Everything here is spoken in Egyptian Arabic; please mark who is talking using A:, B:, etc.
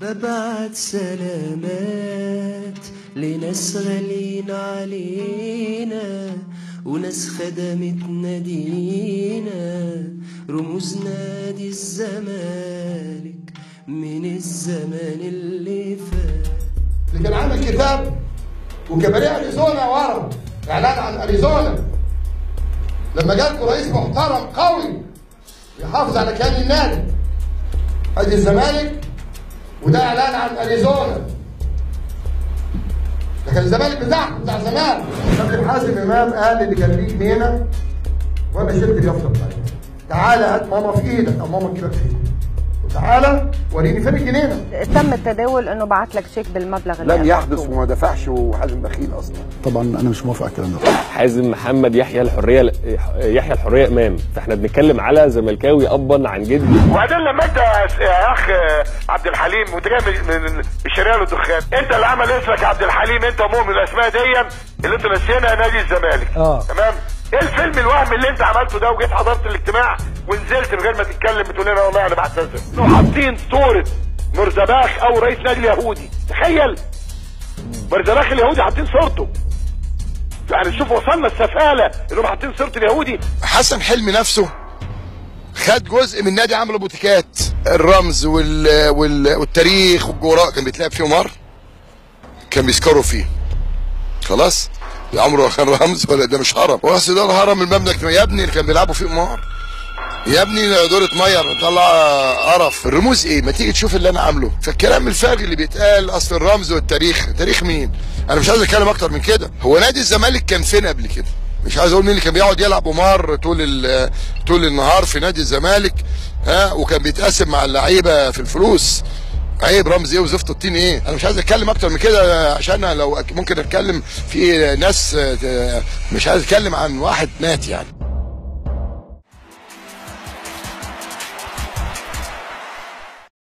A: ببعت سلامات لناس غاليين علينا وناس خدمت نادينا رموز نادي الزمالك من الزمان اللي فات
B: اللي كان عامل كتاب وكباريه اريزونا ورا اعلان عن اريزونا لما جالكم رئيس محترم قوي يحافظ على كيان النادي ادي الزمالك وده اعلان عن اريزونا ده كان الزمالك بتاعكم بتاع زمان كابتن حازم امام قال اللي كان ليه جنينه وانا شلت اليافطه بتاعتي تعالى هات ماما في ايدك او ماما تجيبك في ايدك وتعالى وريني فين الجنينه
C: تم التداول انه بعت لك شيك بالمبلغ اللي
D: لم
C: أنت
D: يحدث
C: مطلوب.
D: وما دفعش وحازم بخيل اصلا
E: طبعا انا مش موافق على الكلام ده
F: حازم محمد يحيى الحريه يحيى الحريه امام فاحنا بنتكلم على زملكاوي ابا عن جد
G: وبعدين لما انت يا اخ عبد الحليم وانت جاي من من الشريان والدخان انت اللي عمل اسمك عبد الحليم انت ومؤمن الاسماء دي اللي انتوا ناسيينها نادي الزمالك
H: اه.
G: تمام ايه الفيلم الوهم اللي انت عملته ده وجيت حضرت الاجتماع ونزلت من غير ما تتكلم بتقول لنا والله انا بعتذر انتوا حاطين صوره مرزباخ او رئيس نادي اليهودي تخيل مرزباخ اليهودي حاطين صورته يعني شوف وصلنا السفاله انهم حاطين صوره اليهودي
B: حسن حلمي نفسه خد جزء من نادي عملوا بوتيكات الرمز وال... وال... والتاريخ والجغرافيا كان بيتلعب فيه قمار كان بيسكروا فيه خلاص ده عمره كان رمز ولا ده مش هرم هو أصل ده الهرم المملك يا ابني اللي كان بيلعبوا فيه قمار يا ابني دورة ميه طلع قرف الرموز ايه ما تيجي تشوف اللي انا عامله فالكلام الفارغ اللي بيتقال اصل الرمز والتاريخ تاريخ مين انا مش عايز اتكلم اكتر من كده هو نادي الزمالك كان فين قبل كده مش عايز اقول مين اللي كان بيقعد يلعب قمار طول ال- طول النهار في نادي الزمالك ها وكان بيتقاسم مع اللعيبه في الفلوس عيب رمز ايه وزفت الطين ايه انا مش عايز اتكلم اكتر من كده عشان أنا لو أك- ممكن اتكلم في ناس آه، مش عايز اتكلم عن واحد مات يعني